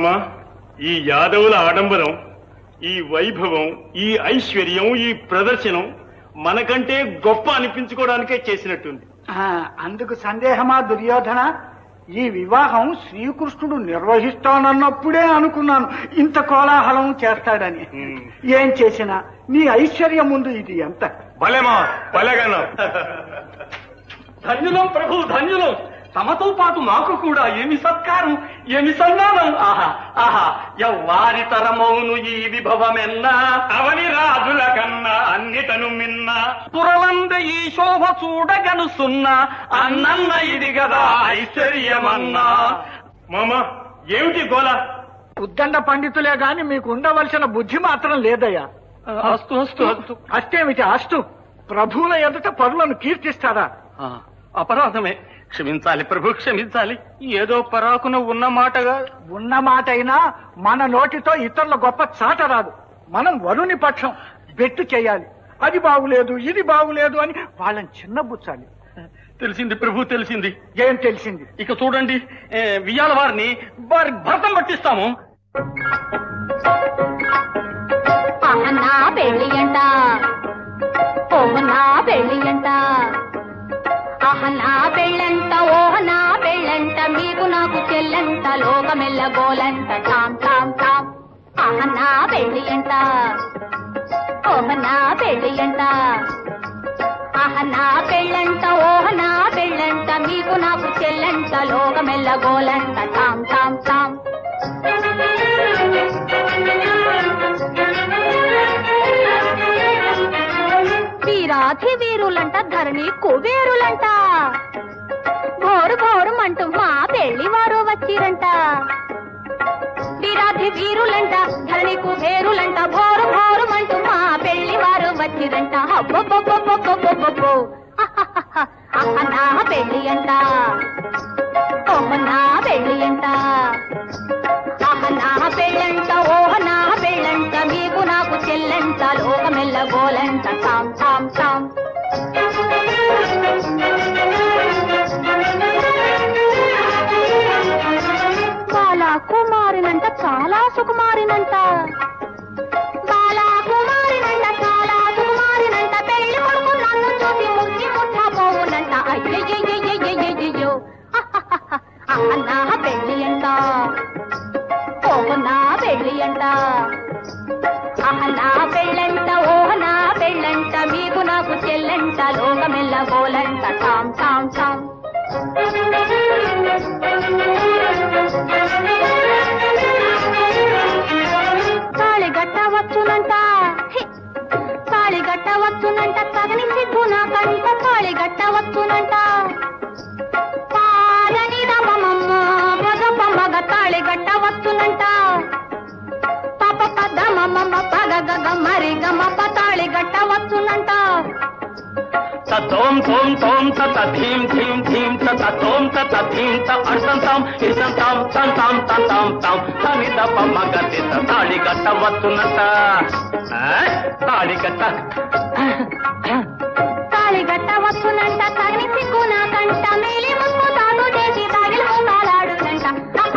మామ ఈ యాదవుల ఆడంబరం ఈ వైభవం ఈ ఐశ్వర్యం ఈ ప్రదర్శనం మనకంటే గొప్ప అనిపించుకోవడానికే చేసినట్టుంది ఆ, అందుకు సందేహమా దుర్యోధన ఈ వివాహం శ్రీకృష్ణుడు నిర్వహిస్తానన్నప్పుడే అనుకున్నాను ఇంత కోలాహలం చేస్తాడని ఉమ్. ఏం చేసినా నీ ఐశ్వర్యం ముందు ఇది ఎంత భలేమా భలేగాను ధన్యులం ప్రభు ధన్యులం తమతో పాటు మాకు కూడా ఏమి సత్కారం ఏమి సన్మానం ఆహా ఆహా ఎవ్వారి తరమౌను ఈ విభవమెన్నా అవని రాజుల కన్నా అన్నిటను మిన్న పురలంద ఈ శోభ చూడగను సున్నా అన్నన్న ఇది గదా ఐశ్వర్యమన్నా మామ ఏమిటి గోల ఉద్దండ పండితులే గాని మీకు ఉండవలసిన బుద్ధి మాత్రం లేదయ్యా అస్తు అస్తు అస్తు అష్టేమిటి అష్టు ప్రభువుల ఎదుట పరులను కీర్తిస్తారా ఆ, అపరాధమే క్షమించాలి ప్రభు క్షమించాలి ఏదో పరాకున ఉన్న మాటగా ఉన్న మాట అయినా మన నోటితో ఇతరుల గొప్ప చాట రాదు మనం వరుని పక్షం బెట్టు చేయాలి అది బాగులేదు ఇది బాగులేదు అని వాళ్ళని చిన్నబుచ్చాలి తెలిసింది ప్రభు తెలిసింది ఏం తెలిసింది ఇక చూడండి ఏ, వియ్యాల వారిని వారి భరతం పట్టిస్తాము అహనా పెళ్ళి అంట ఓహనా పెళ్ళి అంట అహనా పెళ్ళంట ఓహనా పెళ్ళంట మీకు నాకు చెల్లంట లోకమెల్ల గోలంట టామ్ టామ్ టామ్ అహనా పెళ్ళి అంట ఓహనా పెళ్ళి అంట అహనా పెళ్ళంట ఓహనా పెళ్ళంట మీకు నాకు చెల్లంట లోకమెల్ల గోలంట టామ్ టామ్ టామ్ వీరాధి వీరులంట ధరణి కుబేరులంట భోరు భోరుమంటూ మా పెళ్లి వారు వచ్చిరంట వీరాధి వీరులంట ధరణి కుబేరులంట భోరు భోరుమంటూ మా పెళ్లి వారు వచ్చిరంట అబ్బబ్బబ్బబ్బబ్బబ్బబ్బో. అహహహ. అహ నా పెళ్లి అంట ఓహ నా పెళ్లి అంట అహ నా పెళ్ళంట ఓహ నా పెళ్ళంట మీకు నాకు చెల్లంట లోకమెల్ల గోలంట తాం తాం తాం బాలా కుమారినంట చాలా సుకుమారినంట బాలా కుమారినంట చాలా సుకుమారినంట పెళ్లి కొడుకు నన్ను చూసి ముచ్చి ముట్ట పోవునంట అయ్యయ్యయ్యయ్యయ్యయ్యో అన్నా పెళ్లి అంట ఓహ నా పెళ్లి అంట ఆహ నా పెళ్ళంట ఓహ నా పెళ్ళంట మీకు నాకు చెల్లంట లోకమెల్ల గోలంట టామ్ టామ్ టామ్ తాళి గట్టవచ్చునంట హి! తాళి గట్టవచ్చునంట తగని సిగ్గు నాకంట తాళి గట్టవచ్చునంట పాలని రమమమ్మ పగపమ్మగ తాళి గట్టవచ్చునంట పాప పద మమ్మ పగ గగ మరి గమ పతాళి గట్టవచ్చునంట తోం తోం తోం తత ధీం ధీం ధీం తత తోం తత ధీం త అర్థం తాం ఇసం తాం తం తాం తం తాం తాం తని దప మగ తిత తాళి గట్ట వస్తున్నట తాళి గట్ట తాళి గట్టవచ్చునంట తగని సిగ్గు నాకంట మేలి ముక్కు తాను చేసి తగిలి ఉండాలాడునంట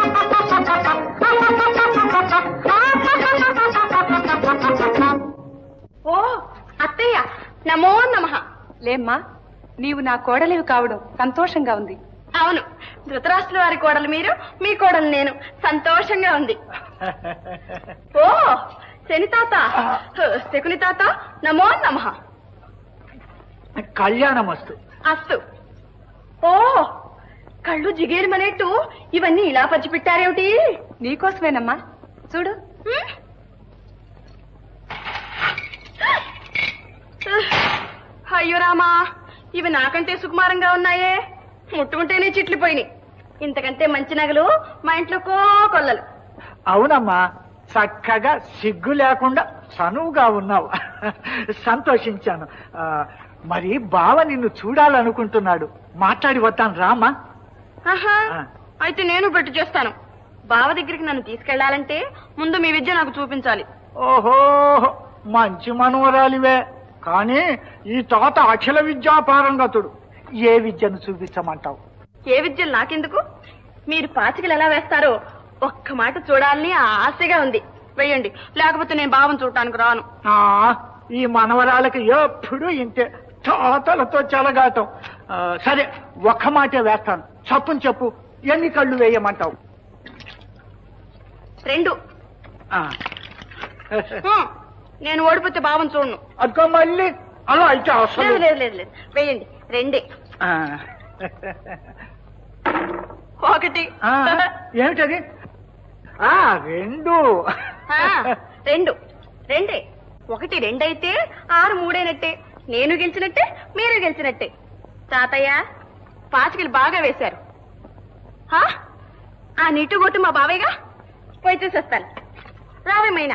ఓ అత్తయ్య నమో నమః లేమ్మా నీవు నా కోడలివి కావడం సంతోషంగా ఉంది అవును ధృతరాష్ట్రుల వారి కోడలు మీరు మీ కోడలు నేను సంతోషంగా ఉంది ఓ శని తాత శకుని తాత నమో నమః కళ్యాణమస్తు అస్తు ఓ కళ్ళు జిగేరుమనేట్టు ఇవన్నీ ఇలా పచ్చిపెట్టారేమిటి నీకోసమేనమ్మా చూడు అయ్యో రామా ఇవి నాకంటే సుకుమారంగా ఉన్నాయే ముట్టుకుంటేనే చిట్లిపోయినాయి ఇంతకంటే మంచి నగలు మా ఇంట్లో కో కొల్లలు అవునమ్మా చక్కగా సిగ్గు లేకుండా చనువుగా ఉన్నావు సంతోషించాను ఆ, మరి బావ నిన్ను చూడాలనుకుంటున్నాడు మాట్లాడి వద్దాను రామా ఆహా ఆ. అయితే నేను పెట్టు చేస్తాను బావ దగ్గరికి నన్ను తీసుకెళ్లాలంటే ముందు మీ విద్య నాకు చూపించాలి ఓహో మంచి మనవరాలివే కానీ ఈ తాత అఖిల విద్యా పారంగతుడు ఏ విద్యను చూపించమంటావు ఏ విద్యలు నాకెందుకు మీరు పాచికలు ఎలా వేస్తారో ఒక్క మాట చూడాలని ఆశగా ఉంది వెయ్యండి లేకపోతే నేను బావని చూడటానికి రాను ఆ, ఈ మనవరాలకి ఎప్పుడు ఇంతే తాతలతో చెలగాటం ఆ, సరే ఒక్క మాటే వేస్తాను చప్పుని చెప్పు ఎన్ని కళ్ళు వేయమంటావు రెండు ఆ. హ్మ్. నేను ఓడిపోతే బావని చూడను అదిగో మళ్ళీ అలా అయితే లేదు అసలు లేదు లేదు లేదు వేయండి రెండే ఆ. ఒకటి ఆ, ఏమిటది ఆ రెండు ఆ, రెండు రెండే ఒకటి రెండైతే ఆరు మూడైనట్టే నేను గెలిచినట్టే మీరు గెలిచినట్టే తాతయ్య పాచికలు బాగా వేశారు హా? ఆ నీటు కొట్టు మా బావయ్యగా పోయి చూసేస్తాను రావేమైనా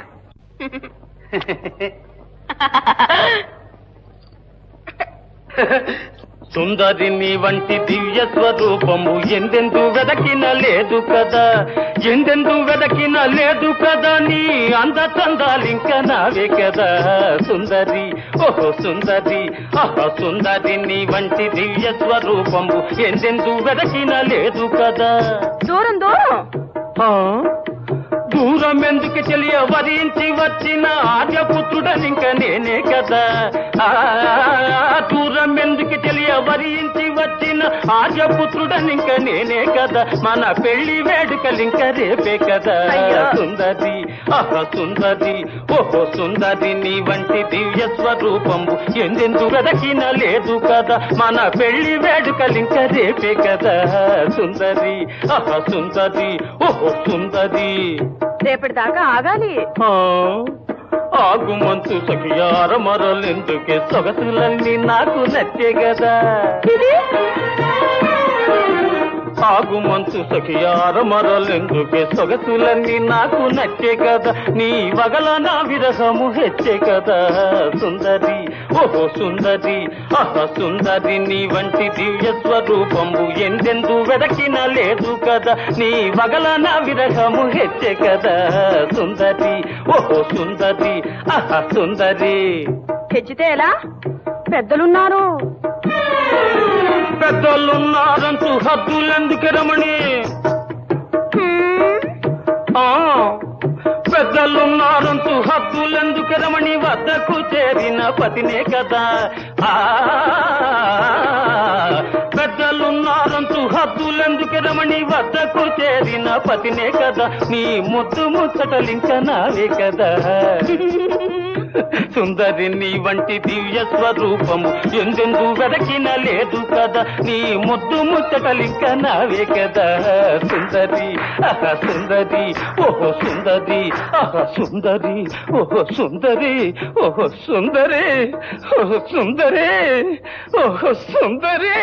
సుందరి నీ వంటి దివ్య స్వరూపము ఎందెందు వెదకిన లేదు కదా ఎందెందు వెదకిన లేదు కదా నీ అంద చందాలింక నావే కదా సుందరి ఓహో సుందరి ఆహా సుందరి నీ వంటి దివ్య స్వరూపము ఎందెందు వెదకిన లేదు కదా దూరం దూరం ఆ? దూరం ఎందుకు తెలియ వరించి వచ్చిన ఆర్యపుత్రుడనింక నేనే కదా ఆ, దూరం ఎందుకు తెలియ వరించి వచ్చిన ఆర్యపుత్రుడనింక నేనే కదా మన పెళ్లి వేడుకలింక రేపే కదా అయ్యో. సుందరి ఆహా సుందరి ఓహో సుందరి నీ వంటి దివ్య స్వరూపము ఎందెందు వెదకిన లేదు కదా మన పెళ్లి వేడుకలింక రేపే కదా సుందరి ఆహా సుందరి ఓహో సుందరి రేపటి దాకా ఆగాలి ఆ, ఆగుమంతు సఖియార మరలెందుకే సొగసులన్నీ నాకు నచ్చే కదా ఆగుమంతు సఖియార మరలెందుకే సొగసులన్నీ నాకు నచ్చే కదా నీ వగల నా విరహము హెచ్చే కదా సుందరి ఓహో సుందరి ఆహా సుందరి నీ వంటి దివ్య స్వరూపము ఎందెందు వెదకిన లేదు కదా నీ వగల నా విరహము హెచ్చే కదా సుందరి ఓహో సుందరి ఆహా సుందరి తెచ్చితే ఎలా పెద్దలున్నారు పెద్దోళ్ళున్నారంటూ హద్దులెందుకు రమణి ఆ పెద్దలున్నారంటూ హద్దులెందుకు రమణి వద్దకు చేరిన పతినే కదా ఆ పెద్దలున్నారంటూ హద్దులెందుకు రమణి వద్దకు చేరిన పతినే కదా నీ ముద్దు ముచ్చటలింక నావే కదా సుందరి నీ వంటి దివ్య స్వరూపము ఎందెందు వెదకిన లేదు కదా నీ ముద్దు ముచ్చటలింక నావే కదా సుందరి ఆహా సుందరి ఓహో సుందరి ఆహా సుందరి ఓహో సుందరి ఓహో సుందరి ఓహో సుందరి ఓహో సుందరి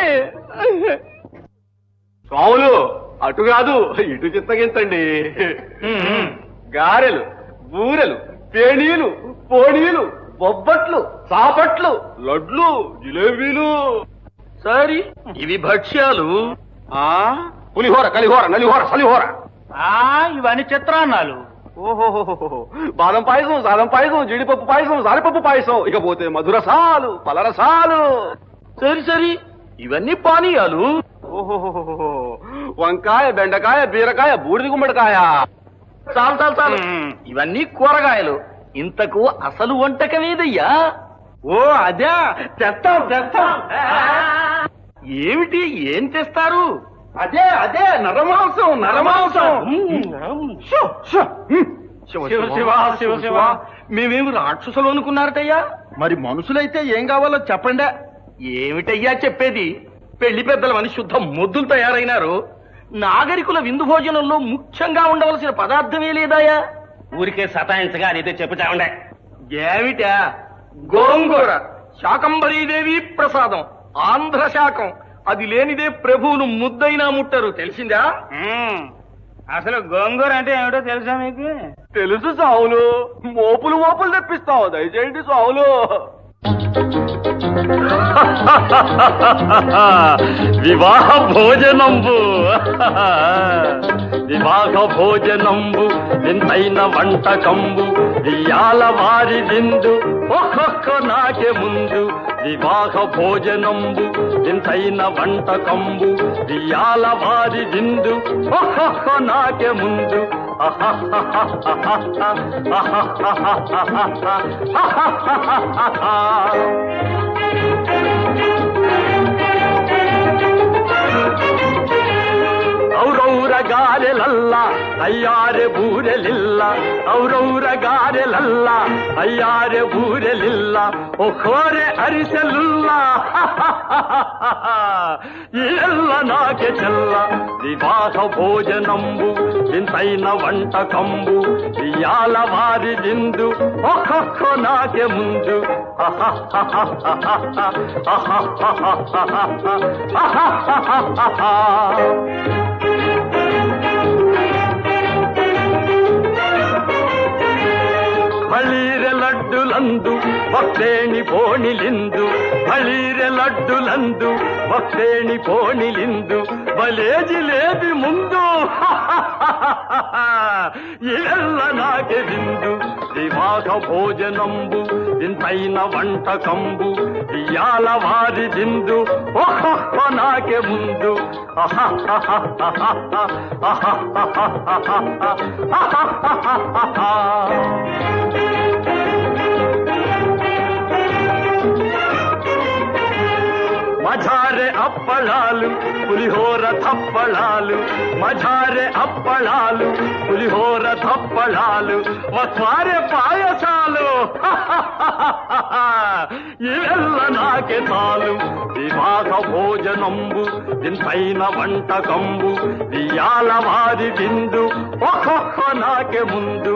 స్వాములు అటు కాదు ఇటు చిత్తగించండి గారెలు బూరెలు పేణీలు పోనీలు బొబ్బట్లు చాపట్లు లడ్లు జిలేబీలు సరి ఇవి భక్ష్యాలు ఆ పులిహోర కలిహోర నలిహోర సలిహోర ఆ ఇవన్నీ చిత్రాన్నాలు ఓహోహోహో బాదం పాయసం సాదం పాయసం జీడిపప్పు పాయసం సారిపప్పు పాయసం ఇకపోతే మధురసాలు పలరసాలు సరి సరి ఇవన్నీ పానీయాలు ఓహోహోహో వంకాయ బెండకాయ బీరకాయ బూడిద గుమ్మడికాయ చాలు చాలు చాలు ఇవన్నీ కూరగాయలు ఇంతకు అసలు వంటకమేదయ్యా ఓ అదే తెస్తాం తెస్తాం ఏమిటి ఏం తెస్తారు అదే అదే నరమాంసం నరమాంసం శో, శో. శివ శివ శివ శివ మేమేమి రాక్షసులు అనుకున్నారటయ్యా మరి మనుషులైతే ఏం కావాలో చెప్పండి ఏమిటయ్యా చెప్పేది పెళ్లి పెద్దల శుద్ధ మొద్దులు తయారైనారు నాగరికుల విందు భోజనంలో ముఖ్యంగా ఉండవలసిన పదార్థమే లేదాయా ఊరికే సతాయించగా అదైతే చెప్పుతామండే ఏమిటా గోంగూర శాకంబరీదేవి ప్రసాదం ఆంధ్ర శాకం అది లేనిదే ప్రభువులు ముద్దైనా ముట్టరు తెలిసిందా అసలు గోంగూర అంటే ఏమిటో తెలుసా మీకు తెలుసు సావులు మోపులు మోపులు తెప్పిస్తావు దయచేయండి సావులు వివాహ భోజనంబు వివాహ భోజనంబు వింతైన వంటకంబు ఇయాల వారి విందు ఒక్కొక్క నాకే ముందు వివాహ భోజనంబు వింతైన వంటకంబు ఇయాల వారి విందు ఒక్కొక్క నాకే ముందు ಔರೌರ ಗಾರೆಲಲ್ಲ ಅಯ್ಯಾರೆ ಬೂರೆಲಿಲ್ಲ ಔರೌರ ಗಾರೆಲಲ್ಲ ಅಯ್ಯಾರೆ ಬೂರೆಲಿಲ್ಲ ಒಖೋರೆ ಅರಿಸಲಿಲ್ಲ ಎಲ್ಲ ನಾಕೆ ಚೆಲ್ಲ ವಿವಾಹ ಭೋಜನಂಬು ಇಂತೈನ వంట కంబు ఇయాల వారి దిందు ఒక్కొక్క నాకే ముందు ಬಳೀರೆ ಲಡ್ಡುಲಂದು ಭಕ್ತೇಣಿ ಪೋಣಿಲಿಂದು ಬಳೀರೆ ಲಡ್ಡುಲಂದು ಭಕ್ತೇಣಿ ಪೋಣಿಲಿಂದು ಬಲೇ ಜಿಲೇಬಿ ಮುಂದು ఇవెల్ల నాకే విందు వివాహ భోజనంబు ఇంతైన వంటకంబు ఇయాల వారి దిందు ఒక్కొక్క నాకే ముందు మజారే అప్పళాలు పులిహోర తప్పళాలు మజారే అప్పళాలు పులిహోర తప్పళాలు వస్వారే పాయసాలు ఇవెల్ల నాకే చాలు వివాహ భోజనంబు ఇంతైన వంటకంబు ఇయాల వారి విందు ఒక్కొక్క నాకే ముందు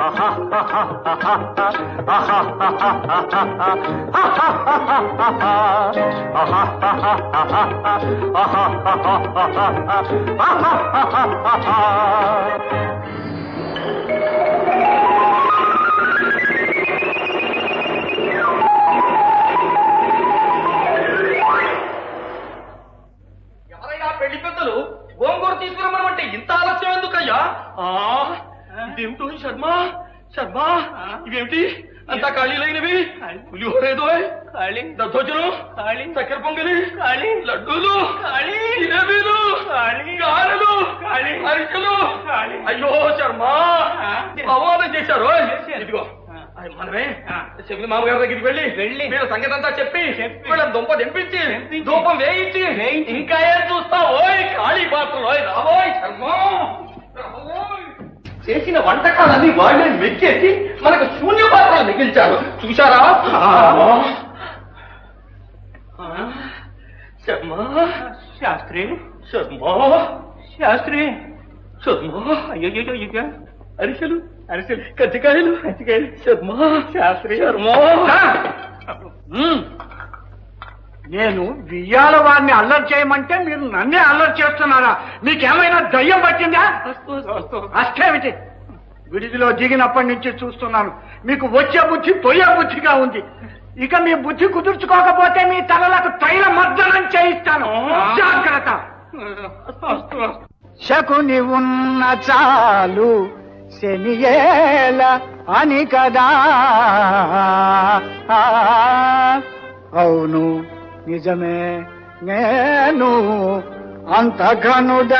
ఎవరైనా పెళ్లి పెద్దలు గోంగూర తీసుకురమ్మనమంటే ఇంత ఆలస్యం ఎందుకయ్యా ఆ, ఇదేమిటో ఈ శర్మ శర్మ ఇవేమిటి అంతా ఖాళీలైనవి పులిహోర ఏదో ఖాళీ దద్దోజనం ఖాళీ చక్కెర పొంగలి ఖాళీ లడ్డూలు ఖాళీ జిలేబీలు ఖాళీ గారెలు ఖాళీ అరికలు ఖాళీ అయ్యో శర్మ అవమానం చేశారు ఇదిగో అయ్ మనమే చెవిలి మామగారి దగ్గరికి వెళ్ళి వెళ్ళి వీళ్ళ సంగతి అంతా చెప్పి వీళ్ళ దుంప దింపించి ధూపం వేయించి ఇంకా ఏం చూస్తా ఓయ్ ఖాళీ పాత్రలు ఓయ్ రాబోయ్ శర్మ రాబోయ్. చేసిన వంటకాలన్నీ వాళ్ళే మెచ్చేసి మనకు శూన్య పాత్రలు మిగిల్చారు చూశారా శర్మ శాస్త్రి శర్మ శాస్త్రి శర్మ అయ్యో అరిసెలు అరిసెలు కజ్జికాయలు కజ్జికాయలు శర్మ శాస్త్రి శర్మ నేను వియ్యాల వారిని అల్లరి చేయమంటే మీరు నన్నే అల్లరి చేస్తున్నారా మీకేమైనా దయ్యం పట్టిందా అష్టేమిటి విడిదిలో దిగినప్పటి నుంచి చూస్తున్నాను మీకు వచ్చే బుద్ధి పోయే బుద్ధిగా ఉంది ఇక మీ బుద్ధి కుదుర్చుకోకపోతే మీ తలలకు తైల మర్దనం చేయిస్తాను జాగ్రత్త శకుని ఉన్న చాలు శనియేల అని కదా అవును నిజమే నేను అంత ఘనుడ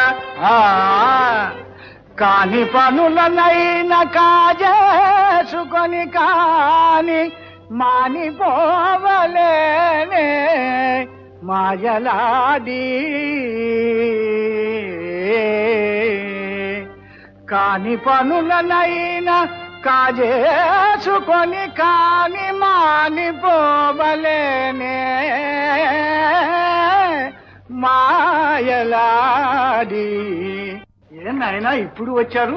కాని పనులనైన కాజేసుకొని కాని మానిపోవలేనే మాయలాడి కాని పనులనైనా కాజేసుకొని కాని మానిపోవలేనే మాయలాడి ఏం నాయనా ఇప్పుడు వచ్చారు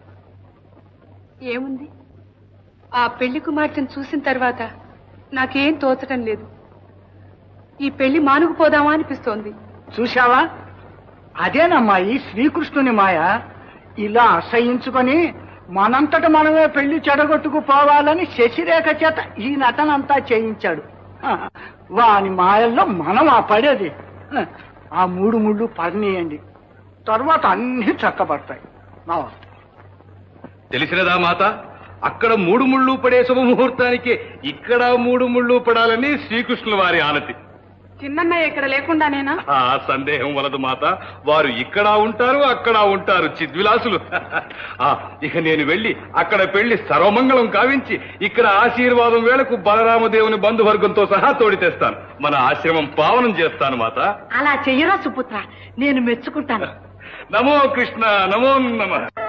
ఏముంది ఆ పెళ్లి కుమార్తెను చూసిన తర్వాత నాకేం తోచటం లేదు ఈ పెళ్లి మానుకుపోదామా అనిపిస్తోంది చూశావా అదేనమ్మా ఈ శ్రీకృష్ణుని మాయ ఇలా అసహించుకొని మనంతట మనమే పెళ్లి చెడగొట్టుకు పోవాలని శశిరేఖ చేత ఈ నటనంతా చేయించాడు వాని మాయల్లో మనం ఆ పడేది ఆ మూడు ముళ్ళు పడనీయండి తర్వాత అన్ని చక్కబడతాయి నా వస్తా. తెలిసినదా మాత అక్కడ మూడు ముళ్ళు పడే శుభముహూర్తానికి ఇక్కడ మూడు ముళ్ళు పడాలని శ్రీకృష్ణుల వారి ఆనతి చిన్నన్నయ్య ఇక్కడ లేకుండానేనా ఆ సందేహం వలదు మాత వారు ఇక్కడ ఉంటారు అక్కడ ఉంటారు చిద్విలాసులు ఆ, ఇక నేను వెళ్ళి అక్కడ పెళ్లి సర్వమంగళం కావించి ఇక్కడ ఆశీర్వాదం వేళకు బలరామదేవుని బంధువర్గంతో సహా తోడి తెస్తాను మన ఆశ్రమం పావనం చేస్తాను మాత అలా చెయ్యరా సుపుత్ర నేను మెచ్చుకుంటాను నమో కృష్ణ నమో నమ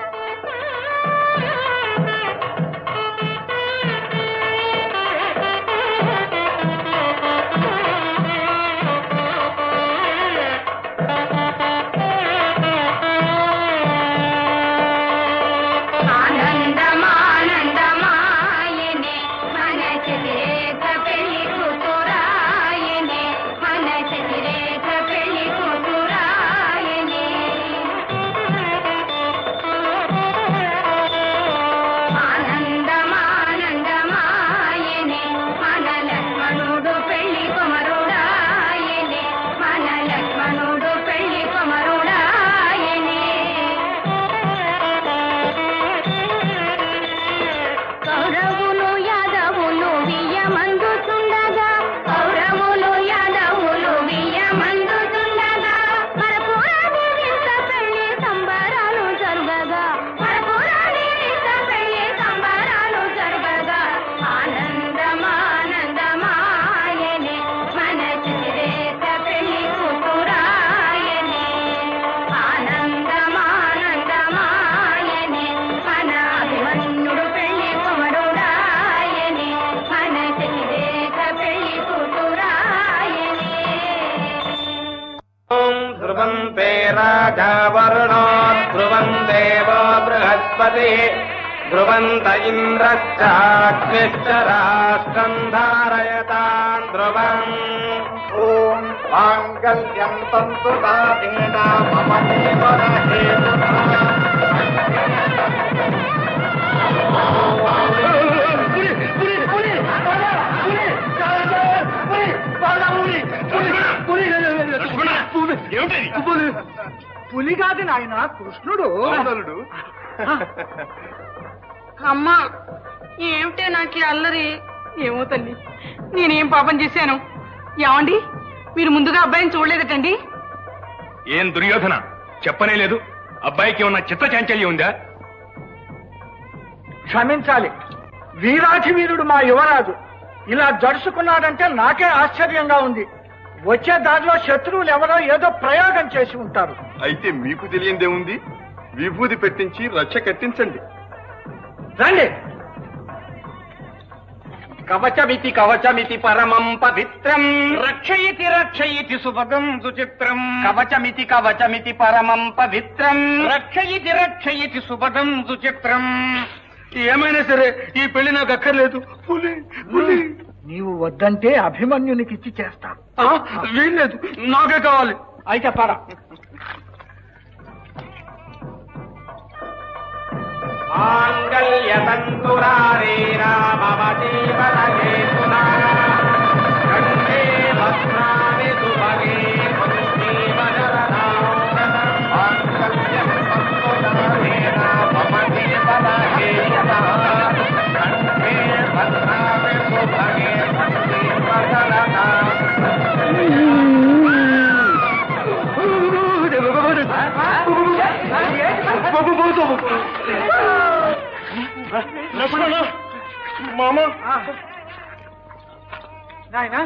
ఆనందమానందమాయనే మన చతిరేఖ పెళ్లి కూతురాయనే మన చతిరేఖ పెళ్లి కూతురాయనే ఆనందమానందమాయనే మన లక్ష్మణుడు పెళ్లి కుమరుడాయనే మన లక్ష్మణుడు పెళ్లి కుమరుడాయనే కౌరవులు యాదవులు వియ్యమందుతుండగా కౌరవులు యాదవులు వియ్యమందుతుండగా పరపురాణి వింత పెళ్లి సంబరాలు జరుగగా పరపురాణి వింత పెళ్లి సంబరాలు జరుగగా ఆనందమానందమాయనే మన చిరేత పెళ్లి కూతురాయనే ఆనందమానందమాయనే మన అభిమన్యుడు పెళ్లి కుమరుడాయనే మన చిరేత పెళ్లి కూతురాయనే ధ్రువంతే రాజా వరుణో ధ్రువం దేవో బృహస్పతి ధ్రువంత ఇంద్రశ్చాగ్నిశ్చ రాష్ట్రం ధారయతాన్ ధ్రువం ఓం మాంగళ్యం తంతు దాతేనా మమ జీవన పులి కాదు నాయన కృష్ణుడు అమ్మా ఏమిటే నాకు ఈ అల్లరి ఏమో తల్లి నేనేం పాపం చేశాను ఏమండి మీరు ముందుగా అబ్బాయిని చూడలేదటండి ఏం దుర్యోధన చెప్పనే లేదు అబ్బాయికి ఉన్న చిత్త చాంచల్యం ఉందా క్షమించాలి వీరాధి వీరుడు మా యువరాజు ఇలా జడుచుకున్నాడంటే నాకే ఆశ్చర్యంగా ఉంది వచ్చే దారిలో శత్రువులు ఎవరో ఏదో ప్రయోగం చేసి ఉంటారు అయితే మీకు తెలియందే ఉంది విభూది పెట్టించి రచ్చ కట్టించండి రండి కవచమితి కవచమితి పరమం పవిత్రం రక్షయితి రక్షయితి సుభగం సుచిత్రం కవచమితి కవచమితి పరమం పవిత్రం రక్షయితి రక్షయితి సుభగం సుచిత్రం ఏమైనా సరే ఈ పెళ్లి నాకు అక్కర్లేదు పులి పులి నీవు వద్దంటే అభిమన్యునికి ఇచ్చి చేస్తా ఆ, వీల్లేదు నాకే కావాలి అయితే పద మాంగళ్యతంతురారేరా మమ జీవన హేతునా కంఠే భద్రామి సుభగే మాంగళ్యం తంతురారేరా మమ జీవన హేతునా కంఠే భద్రామి సుభగే మామ నాయనా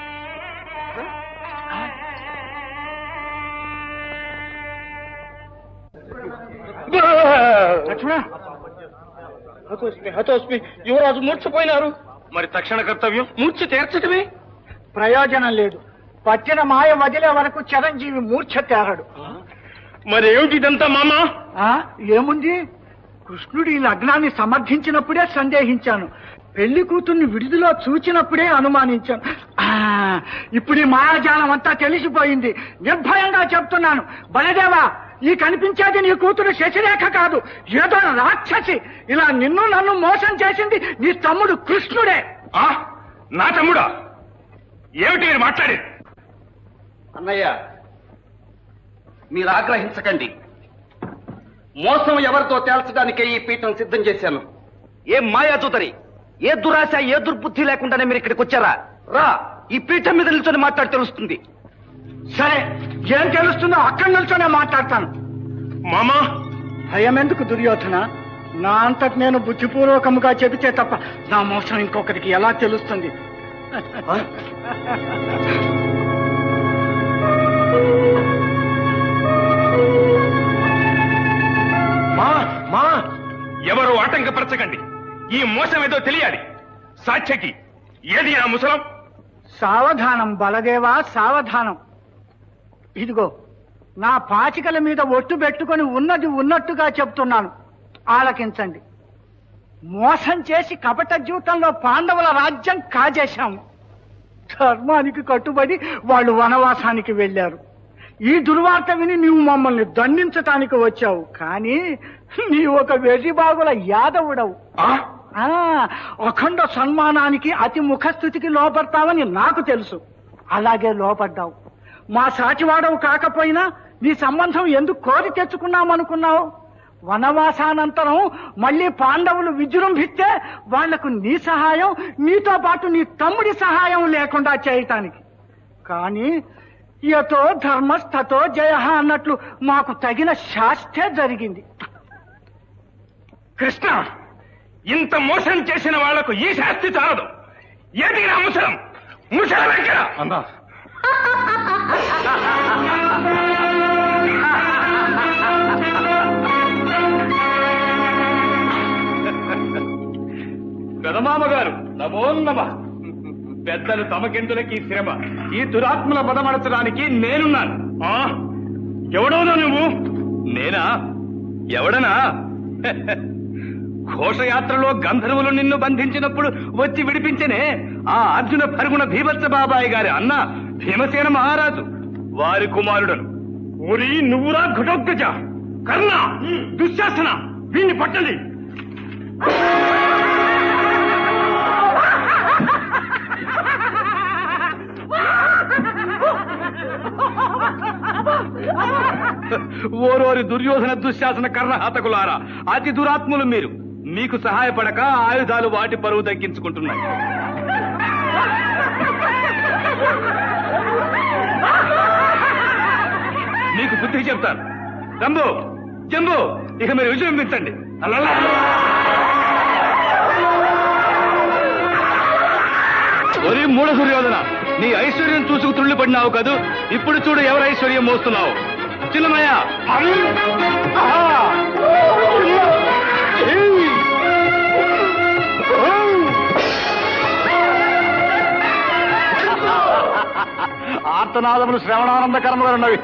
లక్ష్మణ హతోస్మి హతోస్మి యువరాజు మూర్చిపోయినారు మరి తక్షణ కర్తవ్యం మూర్ఛ తీర్చటమే ప్రయోజనం లేదు పట్టిన మాయ వదిలే వరకు చిరంజీవి మూర్ఛ తేరడు మరి ఏమిటి ఇదంతా మామ ఆ ఏముంది కృష్ణుడు ఈ లగ్నాన్ని సమర్థించినప్పుడే సందేహించాను పెళ్లి కూతుర్ని విడుదల చూచినప్పుడే అనుమానించాను ఆ, ఇప్పుడు ఈ మాయాజాలం అంతా తెలిసిపోయింది నిర్భయంగా చెప్తున్నాను బలదేవా ఈ కనిపించేది నీ కూతురు శశిరేఖ కాదు ఏదో రాక్షసి ఇలా నిన్ను నన్ను మోసం చేసింది నీ తమ్ముడు కృష్ణుడే ఆ నా తమ్ముడా ఏమిటి మీరు మాట్లాడేది అన్నయ్య మీరు ఆగ్రహించకండి మోసం ఎవరితో తేల్చడానికే ఈ పీఠం సిద్ధం చేశాను ఏ మాయాచూతరి ఏ దురాశ ఏ దుర్బుద్ధి లేకుండానే మీరు ఇక్కడికి వచ్చారా రా ఈ పీఠం మీద నిల్చొని మాట్లాడి తెలుస్తుంది సరే ఏం తెలుస్తుందో అక్కడి నుంచోనే మాట్లాడతాను మామా భయం ఎందుకు దుర్యోధన నా అంతటి నేను బుద్ధిపూర్వకముగా చెబితే తప్ప నా మోసం ఇంకొకరికి ఎలా తెలుస్తుంది మా మా ఎవరు ఆటంకపరచకండి ఈ మోసం ఏదో తెలియాలి సాక్ష్యకి ఏది ఆ ముసలం సావధానం బలదేవా సావధానం ఇదిగో నా పాచికల మీద ఒట్టు పెట్టుకొని ఉన్నది ఉన్నట్టుగా చెప్తున్నాను ఆలకించండి మోసం చేసి కపట జీవితంలో పాండవుల రాజ్యం కాజేశాము ధర్మానికి కట్టుబడి వాళ్ళు వనవాసానికి వెళ్ళారు ఈ దుర్వార్త విని నీవు మమ్మల్ని దండించటానికి వచ్చావు కానీ నీ ఒక వెర్రిబాగుల యాదవుడవు ఆ? ఆ అఖండ సన్మానానికి అతి ముఖస్థుతికి లోపడతావని నాకు తెలుసు అలాగే లోపడ్డావు మా సాటివాడవు కాకపోయినా నీ సంబంధం ఎందుకు కోరి తెచ్చుకున్నామనుకున్నావు వనవాసానంతరం మళ్ళీ పాండవులు విజృంభిస్తే వాళ్లకు నీ సహాయం నీతో పాటు నీ తమ్ముడి సహాయం లేకుండా చేయటానికి కానీ యతో ధర్మస్థతో జయ అన్నట్లు మాకు తగిన శాస్తే జరిగింది కృష్ణ ఇంత మోసం చేసిన వాళ్లకు ఈ శాస్తి చాలదు ఏది నా ముసలం ముసలం ఎక్కడ అన్నా పెదమామ గారు నమో నమ పెద్దలు తమకెందులకి శ్రమ ఈ దురాత్మల బదమడచడానికి నేనున్నాను ఆ? ఎవడోనా నువ్వు నేనా ఎవడనా ఘోషయాత్రలో గంధర్వులు నిన్ను బంధించినప్పుడు వచ్చి విడిపించనే ఆ అర్జున పరుగున భీభత్స బాబాయి గారి అన్న భీమసేన మహారాజు వారి కుమారుడను ఊరి నువ్వురా ఘటోత్కజ కర్ణ దుశ్శాసన వీణ్ణి పట్టండి ఓరోరి దుర్యోధన దుశ్శాసన కర్ణ హతకులారా అతి దురాత్ములు మీరు మీకు సహాయపడక ఆయుధాలు వాటి పరువు దక్కించుకుంటున్నాయి మీకు బుద్ధి చెప్తాను జంబు జంబు ఇక మీరు విజృంభించండి అలలా ఒరి మూఢ దుర్యోధన నీ ఐశ్వర్యం చూసుకు తుళ్ళిపడినావు కదూ ఇప్పుడు చూడు ఎవరు ఐశ్వర్యం మోస్తున్నావు చిన్నమయ్య ఆర్తనాదములు శ్రవణానందకరముగా ఉన్నవి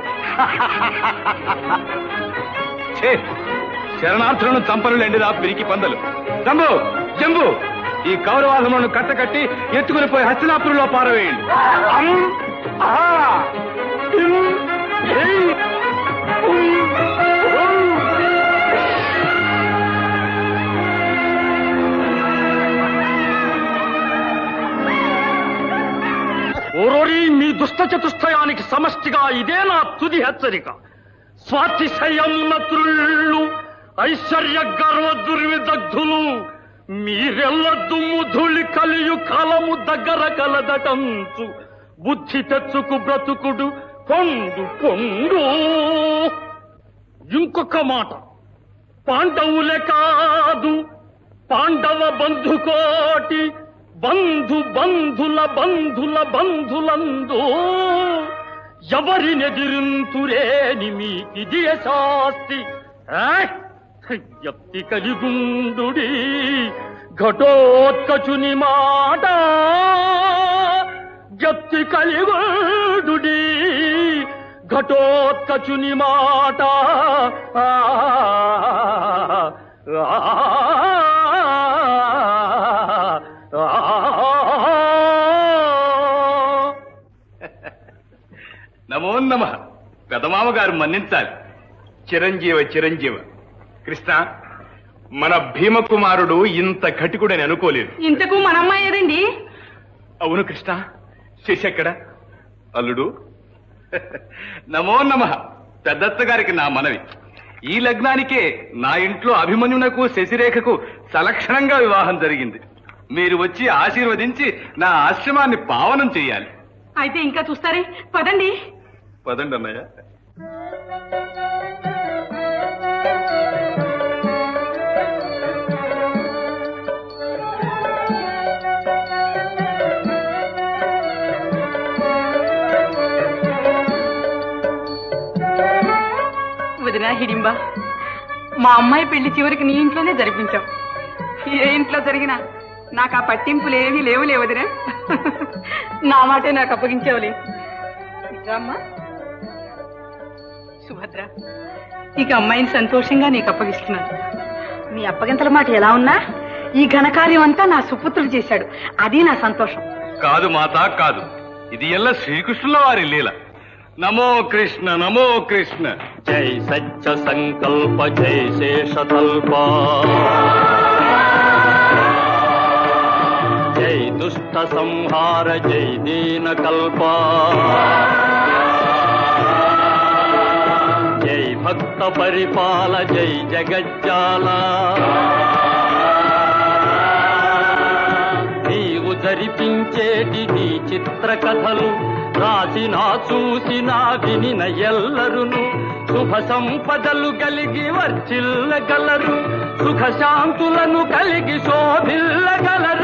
ఛే, శరణార్థులను చంపనులేండి రా పిరికి పందలు జంబు జంబు ఈ కౌరవాదములను కట్టకట్టి ఎత్తుకుని పోయి హస్తినాపురంలో పారవేయండి అమ్, ఆ, ఇమ్, ఏయ్, ఉమ్, ఉమ్. ఓరోరి మీ దుష్ట చతుష్టయానికి సమష్టిగా ఇదే నా తుది హెచ్చరిక స్వాతిశయమున త్రుళ్ళు ఐశ్వర్య గర్వ దుర్విదగ్ధులు మీరెల్ల దుమ్ము ధూళి కలియు కాలము దగ్గర కలదటంచు బుద్ధి తెచ్చుకు బ్రతుకుడు పొండు పొండు ఇంకొక మాట పాండవులే కాదు పాండవ బంధుకోటి బంధు బంధుల బంధుల బంధులందు ఎవరినెదిరింతురేని మీకిది శాస్తి ఎత్తి కలిగుండు ఘటోత్కచుని మాట ఎత్తి కలిగుండు ఘటోత్కచుని మాట ఆ, నమో నమ పెదమామ గారు మన్నించాలి చిరంజీవ చిరంజీవ కృష్ణ మన భీమకుమారుడు ఇంత ఘటికుడని అనుకోలేదు ఇంతకు మనమ్మ ఏదండి అవును కృష్ణ శశి ఎక్కడ అల్లుడు నమో నమ పెద్దత్త గారికి నా మనవి ఈ లగ్నానికే నా ఇంట్లో అభిమన్యునకు శశిరేఖకు సలక్షణంగా వివాహం జరిగింది మీరు వచ్చి ఆశీర్వదించి నా ఆశ్రమాన్ని పావనం చెయ్యాలి అయితే ఇంకా చూస్తారే పదండి పదండి అన్నయ్య వదినా హిడింబా మా అమ్మాయి పెళ్లి చివరికి నీ ఇంట్లోనే జరిపించాం ఏ ఇంట్లో జరిగినా నాకు ఆ పట్టింపులు ఏమీ లేవు లేవదినా నా మాటే నాకు అప్పగించేవలే నిజామ్మా సుభద్ర ఇక అమ్మాయిని సంతోషంగా నీకు అప్పగిస్తున్నాను మీ అప్పగింతల మాట ఎలా ఉన్నా ఈ ఘనకార్యం అంతా నా సుపుత్రుడు చేశాడు అది నా సంతోషం కాదు మాత కాదు ఇది ఎల్ల శ్రీకృష్ణుల వారి లీల నమో కృష్ణ నమో కృష్ణ జై సత్య సంకల్ప జై శేషతల్ప జై దుష్ట సంహార జై దీన కల్ప జై భక్త పరిపాల జై జగజ్జాల నీవు జరిపించేటి నీ చిత్ర కథలు రాసిన చూసిన వినిన ఎల్లరును శుభ సంపదలు కలిగి వర్చిల్లగలరు సుఖ శాంతులను కలిగి శోభిల్లగలరు